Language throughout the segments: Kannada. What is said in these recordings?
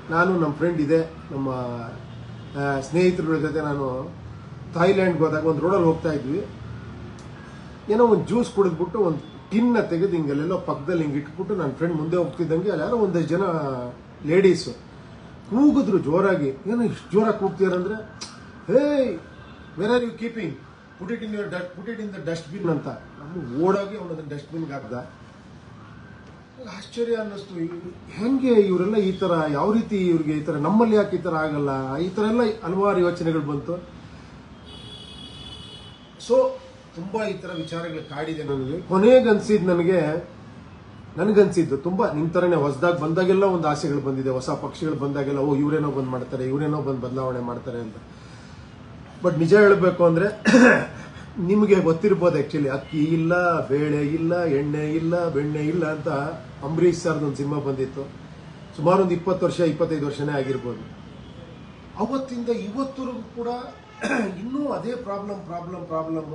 ನಾನು ನಮ್ಮ ಫ್ರೆಂಡ್ ಇದೆ ನಮ್ಮ ಆ, ಸ್ನೇಹಿತರ ಜೊತೆ ನಾನು ಥಾಯ್ಲ್ಯಾಂಡ್ಗೆ ಹೋದಾಗ ಒಂದು ರೋಡಲ್ಲಿ ಹೋಗ್ತಾ ಇದ್ವಿ ಏನೋ ಒಂದು ಜ್ಯೂಸ್ ಕುಡಿದ್ಬಿಟ್ಟು ಒಂದು ಟಿನ್ನ ತೆಗೆದು ಹಿಂಗೆಲ್ಲೆಲ್ಲೋ ಪಕ್ಕದಲ್ಲಿ ಹಿಂಗೆ ಇಟ್ಬಿಟ್ಟು ನನ್ನ ಫ್ರೆಂಡ್ ಮುಂದೆ ಹೋಗ್ತಿದ್ದಂಗೆ ಅಲ್ಲಿ ಯಾರೋ ಒಂದಷ್ಟು ಜನ ಲೇಡೀಸು ಕೂಗಿದ್ರು ಜೋರಾಗಿ ಏನೋ ಇಷ್ಟು ಜೋರಾಗಿ ಕೂಗ್ತೀರಂದ್ರೆ hey where are you keeping put it in your put it in the dustbin ಅಂತ ನಾನು ಓಡೋಗಿ ಅವನದನ್ನ ಡಸ್ಟ್ಬಿನ್ಗೆ ಹಾಕ್ದ ಆಶ್ಚರ್ಯ ಅನ್ನಿಸ್ತು ಇವ್- ಹೆಂಗೆ ಇವರೆಲ್ಲ ಈ ತರ ಯಾವ ರೀತಿ ಇವ್ರಿಗೆ ಈ ತರ ನಮ್ಮಲ್ಲಿ ಯಾಕೆ ಈ ತರ ಆಗಲ್ಲ ಈ ತರ ಎಲ್ಲ ಹಲವಾರು ಯೋಚನೆಗಳು ಬಂತು ಸೊ ತುಂಬಾ ಈ ತರ ವಿಚಾರಗಳು ಕಾಡಿದೆ ನನಗೆ ಕೊನೆಗೆ ಅನ್ಸಿದ್ ನನಗೆ ನನಗನ್ಸಿದ್ದು ತುಂಬಾ ನಿಮ್ ತರನೇ ಹೊಸದಾಗಿ ಬಂದಾಗೆಲ್ಲ ಒಂದು ಆಸೆಗಳು ಬಂದಿದೆ ಹೊಸ ಪಕ್ಷಿಗಳು ಬಂದಾಗೆಲ್ಲ ಓ ಇವರೇನೋ ಬಂದ್ ಮಾಡ್ತಾರೆ ಇವರೇನೋ ಬಂದ್ ಬದಲಾವಣೆ ಮಾಡ್ತಾರೆ ಅಂತ ಬಟ್ ನಿಜ ಹೇಳಬೇಕು ಅಂದ್ರೆ ನಿಮಗೆ ಗೊತ್ತಿರ್ಬೋದು ಆಕ್ಚುಲಿ ಅಕ್ಕಿ ಇಲ್ಲ ಬೇಳೆ ಇಲ್ಲ ಎಣ್ಣೆ ಇಲ್ಲ ಬೆಣ್ಣೆ ಇಲ್ಲ ಅಂತ ಅಂಬರೀಷ್ ಸರ್ದು ಒಂದು ಸಿನಿಮಾ ಬಂದಿತ್ತು ಸುಮಾರು ಒಂದು ಇಪ್ಪತ್ತು ವರ್ಷ ಇಪ್ಪತ್ತೈದು ವರ್ಷನೇ ಆಗಿರ್ಬೋದು ಅವತ್ತಿಂದ ಇವತ್ತರೆಗೂ ಕೂಡ ಇನ್ನೂ ಅದೇ ಪ್ರಾಬ್ಲಮ್ ಪ್ರಾಬ್ಲಮ್ ಪ್ರಾಬ್ಲಮ್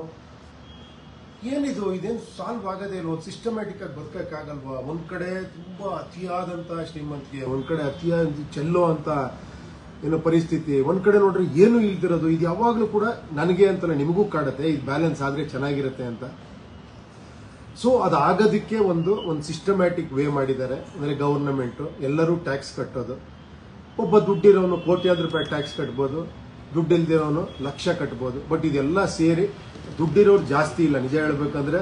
ಏನಿದು ಇದೇನು ಸಾಲ್ವ್ ಆಗೋದೇ ಇಲ್ಲ ಒಂದು ಸಿಸ್ಟಮ್ಯಾಟಿಕ್ ಆಗಿ ಬದುಕಕ್ಕಾಗಲ್ವಾ ಒಂದ್ ಕಡೆ ತುಂಬಾ ಅತಿಯಾದಂತ ಶ್ರೀಮಂತಿಗೆ ಒಂದ್ ಕಡೆ ಅತಿಯಾದ ಚೆಲ್ಲೋ ಅಂತ ಏನೋ ಪರಿಸ್ಥಿತಿ ಒಂದ್ ಕಡೆ ನೋಡ್ರಿ ಏನು ಇಲ್ದಿರೋದು ಇದು ಯಾವಾಗ್ಲೂ ಕೂಡ ನನಗೆ ಅಂತಲ್ಲ ನಿಮಗೂ ಕಾಡುತ್ತೆ ಇದು ಬ್ಯಾಲೆನ್ಸ್ ಆದ್ರೆ ಚೆನ್ನಾಗಿರುತ್ತೆ ಅಂತ ಸೊ ಅದಾಗೋದಕ್ಕೆ ಒಂದು ಒಂದು ಸಿಸ್ಟಮ್ಯಾಟಿಕ್ ವೇ ಮಾಡಿದ್ದಾರೆ ಅಂದ್ರೆ ಗವರ್ನಮೆಂಟ್ ಎಲ್ಲರೂ ಟ್ಯಾಕ್ಸ್ ಕಟ್ಟೋದು ಒಬ್ಬ ದುಡ್ಡಿರೋನು ಕೋಟ್ಯಾಂತರ ರೂಪಾಯಿ ಟ್ಯಾಕ್ಸ್ ಕಟ್ಬೋದು ದುಡ್ಡು ಇಲ್ದಿರೋನು ಲಕ್ಷ ಕಟ್ಬೋದು ಬಟ್ ಇದೆಲ್ಲ ಸೇರಿ ದುಡ್ಡಿರೋರು ಜಾಸ್ತಿ ಇಲ್ಲ ನಿಜ ಹೇಳ್ಬೇಕಂದ್ರೆ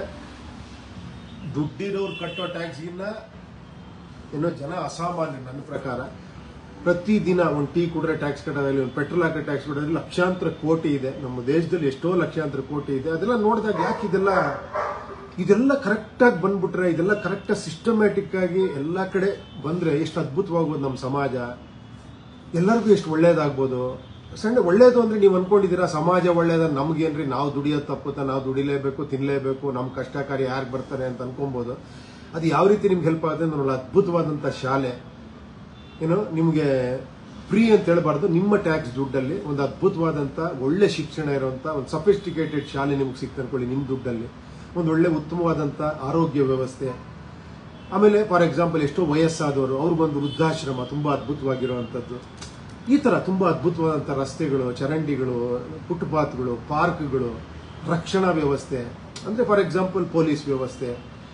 ದುಡ್ಡಿರೋರು ಕಟ್ಟೋ ಟ್ಯಾಕ್ಸ್ಗಿನ್ನ ಏನೋ ಜನ ಅಸಾಮಾನ್ಯ ನನ್ನ ಪ್ರಕಾರ ಪ್ರತಿದಿನ ಒಂದು ಟೀ ಕುಡ್ರೆ ಟ್ಯಾಕ್ಸ್ ಕಟ್ಟೋದಾಗಲಿ ಒಂದು ಪೆಟ್ರೋಲ್ ಹಾಕೋ ಟ್ಯಾಕ್ಸ್ ಕಟ್ಟೋದ್ರಲ್ಲಿ ಲಕ್ಷಾಂತರ ಕೋಟಿ ಇದೆ ನಮ್ಮ ದೇಶದಲ್ಲಿ ಎಷ್ಟೋ ಲಕ್ಷಾಂತರ ಕೋಟಿ ಇದೆ ಅದೆಲ್ಲ ನೋಡಿದಾಗ ಯಾಕೆ ಇದೆಲ್ಲ ಇದೆಲ್ಲ ಕರೆಕ್ಟಾಗಿ ಬಂದ್ಬಿಟ್ರೆ ಇದೆಲ್ಲ ಕರೆಕ್ಟಾಗಿ ಸಿಸ್ಟಮ್ಯಾಟಿಕ್ ಆಗಿ ಎಲ್ಲ ಕಡೆ ಬಂದ್ರೆ ಎಷ್ಟು ಅದ್ಭುತವಾಗ್ಬೋದು ನಮ್ಮ ಸಮಾಜ ಎಲ್ಲರಿಗೂ ಎಷ್ಟು ಒಳ್ಳೇದಾಗ್ಬೋದು ಸಣ್ಣ ಒಳ್ಳೇದು ಅಂದ್ರೆ ನೀವು ಅನ್ಕೊಂಡಿದ್ದೀರಾ ಸಮಾಜ ಒಳ್ಳೇದ ನಮ್ಗೇನ್ರಿ ನಾವು ದುಡಿಯೋದು ತಪ್ಪುತ್ತಾ ನಾವು ದುಡಿಲೇಬೇಕು ತಿನ್ಲೇಬೇಕು ನಮ್ಮ ಕಷ್ಟ ಕಾರ್ಯ ಯಾರು ಬರ್ತಾರೆ ಅಂತ ಅನ್ಕೊಬೋದು ಅದು ಯಾವ ರೀತಿ ನಿಮ್ಗೆ ಹೆಲ್ಪ್ ಆಗುತ್ತೆ ಅಂದ್ರೆ ಒಂದು ಅದ್ಭುತವಾದಂಥ ಶಾಲೆ ಏನು ನಿಮಗೆ ಫ್ರೀ ಅಂತ ಹೇಳ್ಬಾರ್ದು ನಿಮ್ಮ ಟ್ಯಾಕ್ಸ್ ದುಡ್ಡಲ್ಲಿ ಒಂದು ಅದ್ಭುತವಾದಂಥ ಒಳ್ಳೆ ಶಿಕ್ಷಣ ಇರುವಂಥ ಒಂದು ಸಫಿಸ್ಟಿಕೇಟೆಡ್ ಶಾಲೆ ನಿಮ್ಗೆ ಸಿಕ್ತು ಅನ್ಕೊಳ್ಳಿ ನಿಮ್ಮ ದುಡ್ಡಲ್ಲಿ ಒಂದು ಒಳ್ಳೆ ಉತ್ತಮವಾದಂಥ ಆರೋಗ್ಯ ವ್ಯವಸ್ಥೆ ಆಮೇಲೆ ಫಾರ್ ಎಕ್ಸಾಂಪಲ್ ಎಷ್ಟೋ ವಯಸ್ಸಾದವರು ಅವ್ರಿಗೊಂದು ವೃದ್ಧಾಶ್ರಮ ತುಂಬಾ ಅದ್ಭುತವಾಗಿರುವಂಥದ್ದು ಈ ತರ ತುಂಬಾ ಅದ್ಭುತವಾದಂಥ ರಸ್ತೆಗಳು ಚರಂಡಿಗಳು ಫುಟ್ಪಾತ್ಗಳು ಪಾರ್ಕ್ಗಳು ರಕ್ಷಣಾ ವ್ಯವಸ್ಥೆ ಅಂದ್ರೆ ಫಾರ್ ಎಕ್ಸಾಂಪಲ್ ಪೊಲೀಸ್ ವ್ಯವಸ್ಥೆ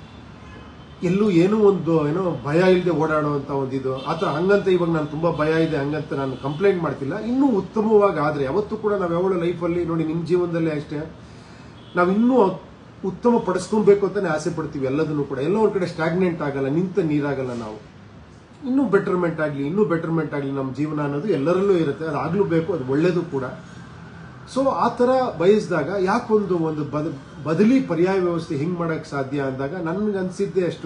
ಎಲ್ಲೂ ಏನೂ ಒಂದು ಏನೋ ಭಯ ಇಲ್ಲದೆ ಓಡಾಡುವಂತ ಒಂದು ಇದು ಆತರ ಹಂಗಂತ ಇವಾಗ ನಾನು ತುಂಬಾ ಭಯ ಇದೆ ಹಂಗಂತ ನಾನು ಕಂಪ್ಲೇಂಟ್ ಮಾಡ್ತಿಲ್ಲ ಇನ್ನೂ ಉತ್ತಮವಾಗಿ ಆದ್ರೆ ಯಾವತ್ತೂ ಕೂಡ ನಾವು ಯಾವಳ ಲೈಫಲ್ಲಿ ನೋಡಿ ನಿಮ್ಮ ಜೀವನದಲ್ಲಿ ಅಷ್ಟೇ ನಾವು ಇನ್ನೂ ಉತ್ತಮ ಪಡಿಸ್ಕೊಬೇಕು ಅಂತಾನೆ ಆಸೆ ಪಡ್ತೀವಿ ಎಲ್ಲದನ್ನು ಕೂಡ ಎಲ್ಲ ಒಂದ್ ಕಡೆ ಸ್ಟಾಗ್ನೆಂಟ್ ಆಗಲ್ಲ ನಿಂತ ನೀರಾಗಲ್ಲ ನಾವು ಇನ್ನೂ ಬೆಟರ್ಮೆಂಟ್ ಆಗಲಿ ಇನ್ನೂ ಬೆಟರ್ಮೆಂಟ್ ಆಗಲಿ ನಮ್ಮ ಜೀವನ ಅನ್ನೋದು ಎಲ್ಲರಲ್ಲೂ ಇರುತ್ತೆ ಅದು ಆಗ್ಲೂ ಬೇಕು ಅದು ಒಳ್ಳೇದು ಕೂಡ ಸೊ ಆ ತರ ಬಯಸಿದಾಗ ಯಾಕೊಂದು ಒಂದು ಬದ ಬದಲಿ ಪರ್ಯಾಯ ವ್ಯವಸ್ಥೆ ಹಿಂಗ್ ಮಾಡಕ್ ಸಾಧ್ಯ ಅಂದಾಗ ನನ್ಗೆ ಅನ್ಸಿದ್ದೆ ಅಷ್ಟು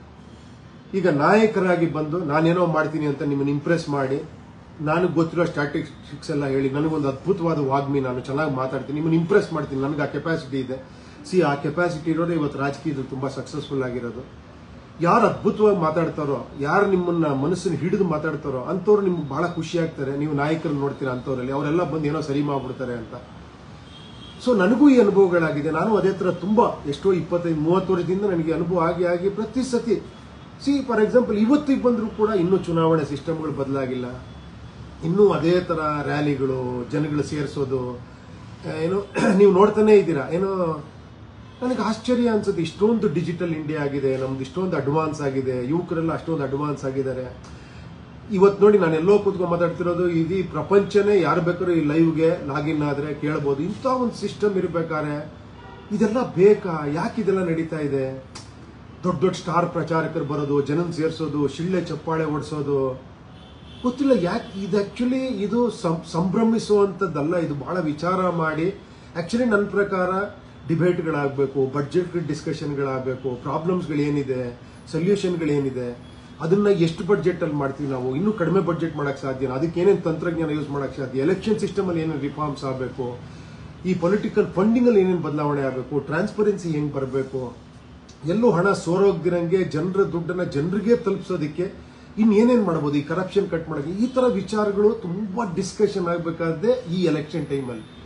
ಈಗ ನಾಯಕರಾಗಿ ಬಂದು ನಾನೇನೋ ಮಾಡ್ತೀನಿ ಅಂತ ನಿಮ್ಮನ್ನ ಇಂಪ್ರೆಸ್ ಮಾಡಿ ನನಗೆ ಗೊತ್ತಿರೋ ಸ್ಟ್ಯಾಟಿಸ್ಟಿಕ್ಸ್ ಎಲ್ಲ ಹೇಳಿ ನನಗೊಂದು ಅದ್ಭುತವಾದ ವಾಗ್ಮಿ ನಾನು ಚೆನ್ನಾಗಿ ಮಾತಾಡ್ತೀನಿ ನಿಮ್ಮನ್ನ ಇಂಪ್ರೆಸ್ ಮಾಡ್ತೀನಿ ನನಗೆ ಆ ಕೆಪಾಸಿಟಿ ಇದೆ ಸಿ ಆ ಕೆಪಾಸಿಟಿ ಇರೋದೇ ಇವತ್ತು ರಾಜಕೀಯದಲ್ಲಿ ತುಂಬಾ ಸಕ್ಸಸ್ಫುಲ್ ಆಗಿರೋದು ಯಾರು ಅದ್ಭುತವಾಗಿ ಮಾತಾಡ್ತಾರೋ ಯಾರು ನಿಮ್ಮನ್ನ ಮನಸ್ಸನ್ನು ಹಿಡಿದು ಮಾತಾಡ್ತಾರೋ ಅಂಥವ್ರು ನಿಮ್ಗೆ ಬಹಳ ಖುಷಿ ಆಗ್ತಾರೆ ನೀವು ನಾಯಕರನ್ನ ನೋಡ್ತೀರಾ ಅಂಥವ್ರಲ್ಲಿ ಅವರೆಲ್ಲ ಬಂದು ಏನೋ ಸರಿ ಮಾಡ್ಬಿಡ್ತಾರೆ ಅಂತ ಸೊ ನನಗೂ ಈ ಅನುಭವಗಳಾಗಿದೆ ನಾನು ಅದೇ ತರ ತುಂಬಾ ಎಷ್ಟೋ ಇಪ್ಪತ್ತೈದು ಮೂವತ್ತು ವರ್ಷದಿಂದ ನನಗೆ ಅನುಭವ ಆಗಿ ಆಗಿ ಪ್ರತಿ ಸತಿ ಸಿ ಫಾರ್ ಎಕ್ಸಾಂಪಲ್ ಇವತ್ತಿಗೆ ಬಂದರೂ ಕೂಡ ಇನ್ನೂ ಚುನಾವಣೆ ಸಿಸ್ಟಮ್ಗಳು ಬದಲಾಗಿಲ್ಲ ಇನ್ನೂ ಅದೇ ತರ ರ್ಯಾಲಿಗಳು ಜನಗಳು ಸೇರಿಸೋದು ಏನು ನೀವು ನೋಡ್ತಾನೆ ಇದ್ದೀರಾ ಏನೋ ನನಗೆ ಆಶ್ಚರ್ಯ ಅನ್ಸುತ್ತೆ ಇಷ್ಟೊಂದು ಡಿಜಿಟಲ್ ಇಂಡಿಯಾ ಆಗಿದೆ ನಮ್ದು ಇಷ್ಟೊಂದು ಅಡ್ವಾನ್ಸ್ ಆಗಿದೆ ಯುವಕರೆಲ್ಲ ಅಷ್ಟೊಂದು ಅಡ್ವಾನ್ಸ್ ಆಗಿದ್ದಾರೆ ಇವತ್ತು ನೋಡಿ ನಾನು ಎಲ್ಲೋ ಕೂತ್ಕೊಂಡು ಮಾತಾಡ್ತಿರೋದು ಇಡೀ ಪ್ರಪಂಚನೇ ಯಾರು ಬೇಕಾದ್ರೂ ಈ ಲೈವ್ಗೆ ಲಾಗಿನ್ ಆದ್ರೆ ಕೇಳ್ಬೋದು ಇಂಥ ಒಂದು ಸಿಸ್ಟಮ್ ಇರಬೇಕಾದ್ರೆ ಇದೆಲ್ಲ ಬೇಕಾ ಯಾಕೆ ಇದೆಲ್ಲ ನಡೀತಾ ಇದೆ ದೊಡ್ಡ ದೊಡ್ಡ ಸ್ಟಾರ್ ಪ್ರಚಾರಕರು ಬರೋದು ಜನನ್ ಸೇರಿಸೋದು ಶಿಳ್ಳೆ ಚಪ್ಪಾಳೆ ಓಡಿಸೋದು ಗೊತ್ತಿಲ್ಲ ಯಾಕೆ ಇದು ಆಕ್ಚುಲಿ ಇದು ಸಂ- ಸಂಭ್ರಮಿಸುವಂಥದ್ದಲ್ಲ ಇದು ಬಹಳ ವಿಚಾರ ಮಾಡಿ ಆಕ್ಚುಲಿ ನನ್ನ ಪ್ರಕಾರ ಡಿಬೇಟ್ಗಳಾಗಬೇಕು ಬಡ್ಜೆಟ್ ಡಿಸ್ಕಷನ್ಗಳಾಗಬೇಕು ಪ್ರಾಬ್ಲಮ್ಸ್ಗಳೇನಿದೆ ಸೊಲ್ಯೂಷನ್ಗಳೇನಿದೆ ಅದನ್ನ ಎಷ್ಟು ಬಡ್ಜೆಟ್ ಅಲ್ಲಿ ಮಾಡ್ತೀವಿ ನಾವು ಇನ್ನೂ ಕಡಿಮೆ ಬಡ್ಜೆಟ್ ಮಾಡಕ್ ಸಾಧ್ಯ ಅದಕ್ಕೆ ಏನೇನು ತಂತ್ರಜ್ಞಾನ ಯೂಸ್ ಮಾಡಕ್ ಸಾಧ್ಯ ಎಲೆಕ್ಷನ್ ಸಿಸ್ಟಮ್ ಅಲ್ಲಿ ಏನೇನು ರಿಫಾರ್ಮ್ಸ್ ಆಗಬೇಕು ಈ ಪೊಲಿಟಿಕಲ್ ಫಂಡಿಂಗ್ ಅಲ್ಲಿ ಏನೇನು ಬದಲಾವಣೆ ಆಗಬೇಕು ಟ್ರಾನ್ಸ್ಪರೆನ್ಸಿ ಹೆಂಗ್ ಬರಬೇಕು ಎಲ್ಲೂ ಹಣ ಸೋರೋಗ್ದಿರಂಗೆ ಜನರ ದುಡ್ಡನ್ನ ಜನರಿಗೆ ತಲುಪಿಸೋದಕ್ಕೆ ಇನ್ ಏನೇನ್ ಮಾಡಬಹುದು ಈ ಕರಪ್ಷನ್ ಕಟ್ ಮಾಡೋಕೆ ಈ ತರ ವಿಚಾರಗಳು ತುಂಬಾ ಡಿಸ್ಕಷನ್ ಆಗಬೇಕಾದ್ರೆ ಈ ಎಲೆಕ್ಷನ್ ಟೈಮಲ್ಲಿ